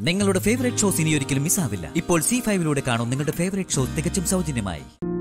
നിങ്ങളുടെ favourite shows ഇനി ഒരിക്കലും മിസ്സാവില്ല ഇപ്പോൾ സി ഫൈവിലൂടെ കാണും നിങ്ങളുടെ ഫേവറേറ്റ് ഷോ തികച്ചും സൗജന്യമായി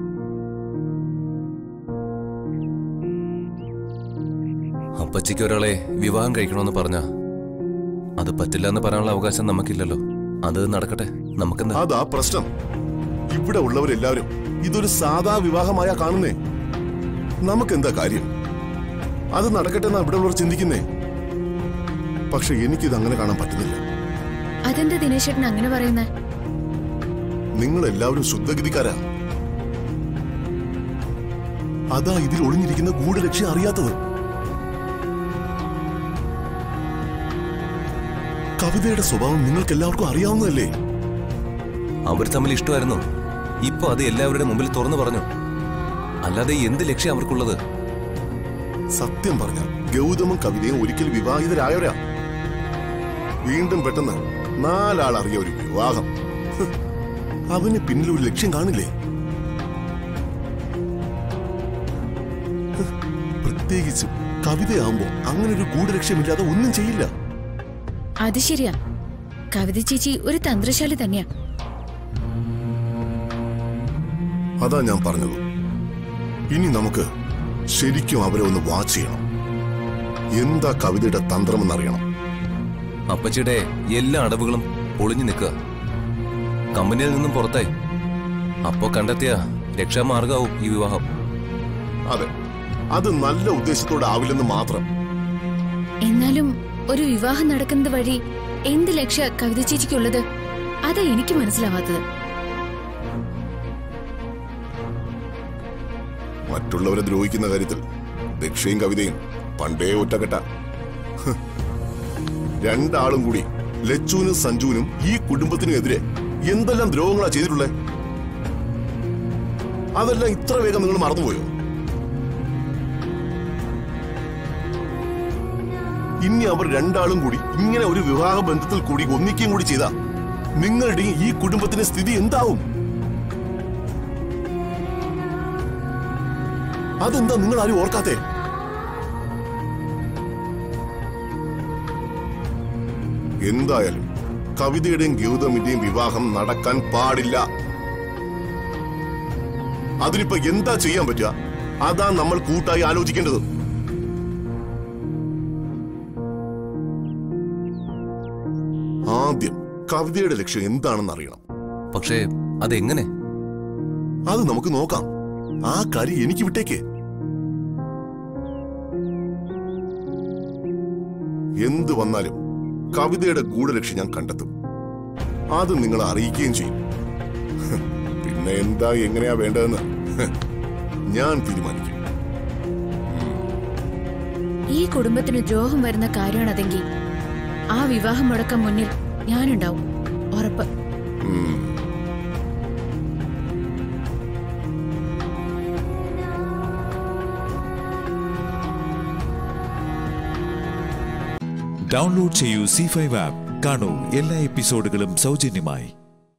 അപ്പച്ചിക്ക് ഒരാളെ വിവാഹം കഴിക്കണമെന്ന് പറഞ്ഞ അത് പറ്റില്ല എന്ന് പറയാനുള്ള അവകാശം നമുക്കില്ലല്ലോ അത് നടക്കട്ടെ നമുക്കെന്താ അതാ പ്രശ്നം ഇവിടെ ഉള്ളവരെല്ലാവരും ഇതൊരു സാധാ വിവാഹമായ കാണുന്നേ നമുക്കെന്താ കാര്യം അത് നടക്കട്ടെ എന്നാ ഇവിടെ ഉള്ളവർ ചിന്തിക്കുന്നേ പക്ഷെ എനിക്കിത് അങ്ങനെ കാണാൻ പറ്റുന്നില്ല അതെന്താ ദിനേശേട്ടൻ അങ്ങനെ പറയുന്നേ നിങ്ങൾ എല്ലാവരും ശുദ്ധഗതിക്കാരാ അതാ ഇതിൽ ഒളിഞ്ഞിരിക്കുന്ന ഗൂഢലക്ഷ്യം അറിയാത്തത് കവിതയുടെ സ്വഭാവം നിങ്ങൾക്ക് എല്ലാവർക്കും അറിയാവുന്നതല്ലേ അവർ തമ്മിൽ ഇഷ്ടമായിരുന്നു ഇപ്പൊ അത് എല്ലാവരുടെ മുമ്പിൽ തുറന്നു പറഞ്ഞു അല്ലാതെ എന്ത് ലക്ഷ്യം അവർക്കുള്ളത് സത്യം പറഞ്ഞ ഗൗതമും കവിതയും ഒരിക്കൽ വിവാഹിതരായവരാ വീണ്ടും പെട്ടെന്ന് നാലാൾ അറിയ ഒരു വിവാഹം ഹ്, അതിന് പിന്നിൽ ഒരു ലക്ഷ്യം കാണില്ലേ ഹ്, പ്രത്യേകിച്ചും കവിതയാകുമ്പോ അങ്ങനെ ഒരു ഗൂഢലക്ഷ്യമില്ലാതെ ഒന്നും ചെയ്യില്ല അത് ശരിയാ കവിത ചേച്ചി ഒരു തന്ത്രശാലി തന്നെയാ അതാ ഞാൻ പറഞ്ഞത് ഇനി നമുക്ക് ശരിക്കും അവരെ ഒന്ന് വാച്ച് ചെയ്യണം എന്താ കവിതയുടെ തന്ത്രമെന്നറിയണം അപ്പച്ചിയുടെ എല്ലാ അടവുകളും പൊളിഞ്ഞു നിൽക്കുക കമ്പനിയിൽ നിന്നും പുറത്തായി അപ്പോ കണ്ടെത്തിയ രക്ഷാമാർഗാവും ഈ വിവാഹം അതെ അത് നല്ല ഉദ്ദേശത്തോടെ ആവില്ലെന്ന് മാത്രം എന്നാലും ഒരു വിവാഹം നടക്കുന്നത് വഴി എന്ത് ലക്ഷ്യ കവിത ചേച്ചിക്കുള്ളത് അതാ എനിക്ക് മനസ്സിലാവാത്തത് മറ്റുള്ളവരെ ദ്രോഹിക്കുന്ന കാര്യത്തിൽ ദക്ഷയും കവിതയും പണ്ടേ ഒറ്റക്കെട്ട ഹ്. രണ്ടാളും കൂടി ലച്ചുവിനും സഞ്ജുവിനും ഈ കുടുംബത്തിനും എതിരെ എന്തെല്ലാം ദ്രോഹങ്ങളാ ചെയ്തിട്ടുള്ളത് അതെല്ലാം ഇത്ര വേഗം നിങ്ങൾ മറന്നുപോയോ ഇനി അവർ രണ്ടാളും കൂടി ഇങ്ങനെ ഒരു വിവാഹ ബന്ധത്തിൽ കൂടി ഒന്നിക്കുകയും കൂടി ചെയ്താ നിങ്ങളുടെയും ഈ കുടുംബത്തിന്റെ സ്ഥിതി എന്താവും അതെന്താ നിങ്ങൾ ആരും ഓർക്കാത്തെ എന്തായാലും കവിതയുടെയും ഗൗതമിന്റെയും വിവാഹം നടക്കാൻ പാടില്ല അതിനിപ്പോ എന്താ ചെയ്യാൻ പറ്റുക അതാ നമ്മൾ കൂട്ടായി ആലോചിക്കേണ്ടത് ആദ്യം കവിതയുടെ ലക്ഷ്യം എന്താണെന്ന് അറിയണം പക്ഷേ അതെങ്ങനെ അത് നമുക്ക് നോക്കാം ആ കാര്യം എനിക്ക് വിട്ടേക്ക് എന്ത് വന്നാലും കവിതയുടെ ഗൂഢലക്ഷ്യം ഞാൻ കണ്ടെത്തും അത് നിങ്ങളെ അറിയിക്കുകയും ചെയ്യും ഹ്, പിന്നെ എന്താ എങ്ങനെയാ വേണ്ടതെന്ന് ഹ്, ഞാൻ തീരുമാനിക്കും ഈ കുടുംബത്തിന് ദ്രോഹം വരുന്ന കാര്യമാണ് അതെങ്കിൽ ആ വിവാഹം മുടക്കം മുന്നിൽ ഞാനുണ്ടാവും ഉറപ്പ് ഉം. ഡൗൺലോഡ് ചെയ്യൂ സി ഫൈവ് ആപ്പ് കാണൂ എല്ലാ എപ്പിസോഡുകളും സൗജന്യമായി